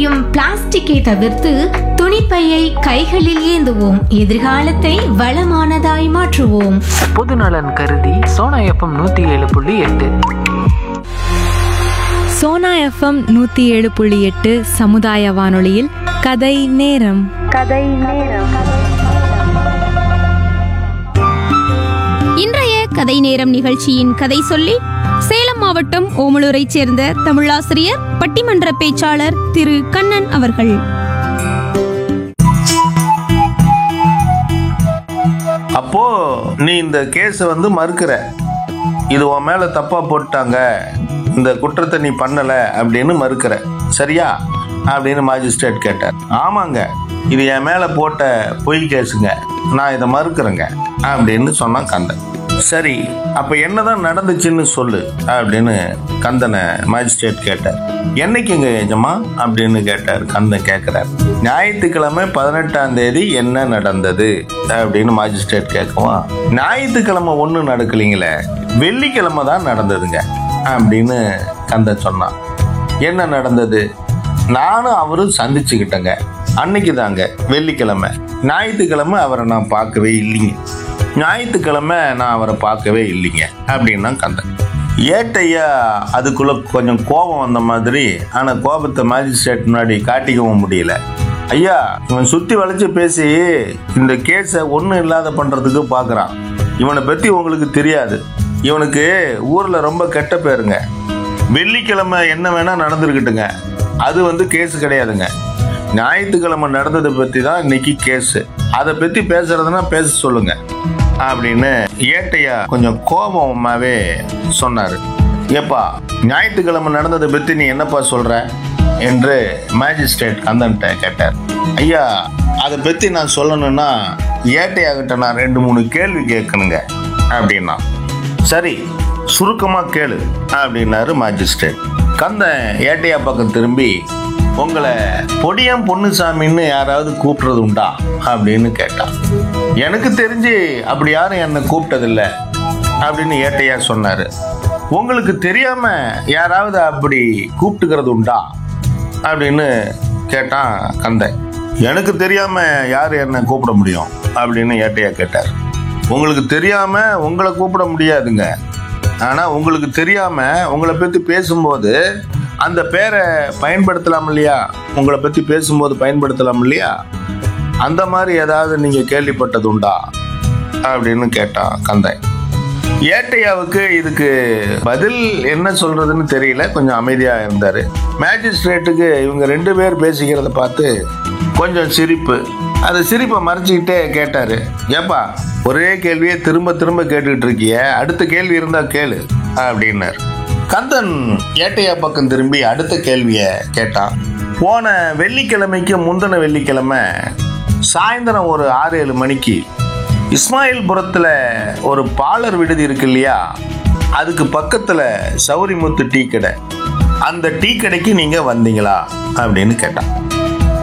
எரியும் பிளாஸ்டிக்கை தவிர்த்து துணிப்பையை கைகளில் ஏந்துவோம் எதிர்காலத்தை வளமானதாய் மாற்றுவோம் பொதுநலன் கருதி சோனா எஃப்எம் நூற்றி ஏழு புள்ளி எட்டு சோனா எஃப்எம் நூற்றி ஏழு புள்ளி எட்டு சமுதாய வானொலியில் கதை நேரம் இன்றைய கதை நேரம் நிகழ்ச்சியின் கதை சொல்லி சேலம் மாவட்டம் ஓமலூரைச் சேர்ந்த தமிழாசிரியர் பட்டிமன்ற பேச்சாளர் திரு கண்ணன் அவர்கள் அப்போ நீ இந்த கேஸை வந்து மறுக்கிற இது உன் மேல தப்பா போட்டாங்க இந்த குற்றத்தை நீ பண்ணல அப்படின்னு மறுக்கிற சரியா அப்படின்னு மாஜிஸ்ட்ரேட் கேட்டார் ஆமாங்க இது என் மேல போட்ட பொய் கேஸுங்க நான் இதை மறுக்கிறேங்க அப்படின்னு சொன்னான் கந்தன் சரி அப்ப என்னதான் நடந்துச்சுன்னு சொல்லு அப்படின்னு கந்தனை மாஜிஸ்ட்ரேட் கேட்டார் என்னைக்குங்க எஜமா அப்படின்னு கேட்டார் கந்தன் கேட்கிறார் ஞாயிற்றுக்கிழமை பதினெட்டாம் தேதி என்ன நடந்தது அப்படின்னு மாஜிஸ்ட்ரேட் கேட்கவும் ஞாயிற்றுக்கிழமை ஒன்றும் நடக்கலைங்களே வெள்ளிக்கிழமை தான் நடந்ததுங்க அப்படின்னு கந்தன் சொன்னான் என்ன நடந்தது நானும் அவரும் சந்திச்சுக்கிட்டேங்க அன்னைக்கு தாங்க வெள்ளிக்கிழமை ஞாயிற்றுக்கிழமை அவரை நான் பார்க்கவே இல்லைங்க ஞாயிற்றுக்கிழமை நான் அவரை பார்க்கவே இல்லைங்க அப்படின்னா கந்தன் ஏட்டையா அதுக்குள்ள கொஞ்சம் கோபம் வந்த மாதிரி ஆனால் கோபத்தை மேஜிஸ்ட்ரேட் முன்னாடி காட்டிக்கவும் முடியல ஐயா இவன் சுத்தி வளைச்சு பேசி இந்த கேஸை ஒன்றும் இல்லாத பண்றதுக்கு பார்க்கறான் இவனை பத்தி உங்களுக்கு தெரியாது இவனுக்கு ஊர்ல ரொம்ப கெட்ட பேருங்க வெள்ளிக்கிழமை என்ன வேணா நடந்திருக்கட்டுங்க அது வந்து கேஸ் கிடையாதுங்க ஞாயிற்றுக்கிழமை நடந்ததை பத்தி தான் இன்னைக்கு கேஸ் அதை பத்தி பேசுறதுன்னா பேச சொல்லுங்க அப்படின்னு ஏட்டையா கொஞ்சம் கோபமாவே சொன்னாரு ஏப்பா ஞாயிற்றுக்கிழமை நடந்ததை பத்தி நீ என்னப்பா சொல்ற என்று மேஜிஸ்ட்ரேட் கந்தன்ட்ட கேட்டார் ஐயா அதை பத்தி நான் சொல்லணும்னா ஏட்டையாகிட்ட நான் ரெண்டு மூணு கேள்வி கேட்கணுங்க அப்படின்னா சரி சுருக்கமா கேளு அப்படின்னாரு மேஜிஸ்ட்ரேட் கந்தன் ஏட்டையா பக்கம் திரும்பி உங்களை பொடியம் பொன்னுசாமின்னு யாராவது கூப்பிடுறது உண்டா அப்படின்னு கேட்டான் எனக்கு தெரிஞ்சு அப்படி யாரும் என்னை கூப்பிட்டதில்ல அப்படின்னு ஏட்டையா சொன்னாரு உங்களுக்கு தெரியாம யாராவது அப்படி கூப்பிட்டுக்கிறது உண்டா அப்படின்னு கேட்டான் கந்தன் எனக்கு தெரியாம யார் என்ன கூப்பிட முடியும் அப்படின்னு ஏட்டையா கேட்டார் உங்களுக்கு தெரியாம உங்களை கூப்பிட முடியாதுங்க ஆனா உங்களுக்கு தெரியாம உங்களை பத்தி பேசும்போது அந்த பேரை பயன்படுத்தலாம் இல்லையா உங்களை பத்தி பேசும்போது பயன்படுத்தலாம் இல்லையா அந்த மாதிரி ஏதாவது நீங்க கேள்விப்பட்டது உண்டா அப்படின்னு கேட்டான் கந்தன் ஏட்டையாவுக்கு இதுக்கு பதில் என்ன சொல்றதுன்னு தெரியல கொஞ்சம் அமைதியா இருந்தாரு மேஜிஸ்ட்ரேட்டுக்கு இவங்க ரெண்டு பேர் பேசிக்கிறத பார்த்து கொஞ்சம் சிரிப்பு அந்த சிரிப்பை மறைச்சிக்கிட்டே கேட்டாரு ஏப்பா ஒரே கேள்வியை திரும்ப திரும்ப கேட்டுக்கிட்டு இருக்கிய அடுத்த கேள்வி இருந்தா கேளு அப்படின்னாரு கந்தன் ஏட்டையா பக்கம் திரும்பி அடுத்த கேள்வியை கேட்டான் போன வெள்ளிக்கிழமைக்கு முந்தின வெள்ளிக்கிழமை சாயந்தரம் ஒரு ஆறு ஏழு மணிக்கு இஸ்மாயில்புரத்தில் ஒரு பாலர் விடுதி இருக்கு இல்லையா அதுக்கு பக்கத்தில் சௌரிமுத்து டீ கடை அந்த டீ கடைக்கு நீங்கள் வந்தீங்களா அப்படின்னு கேட்டான்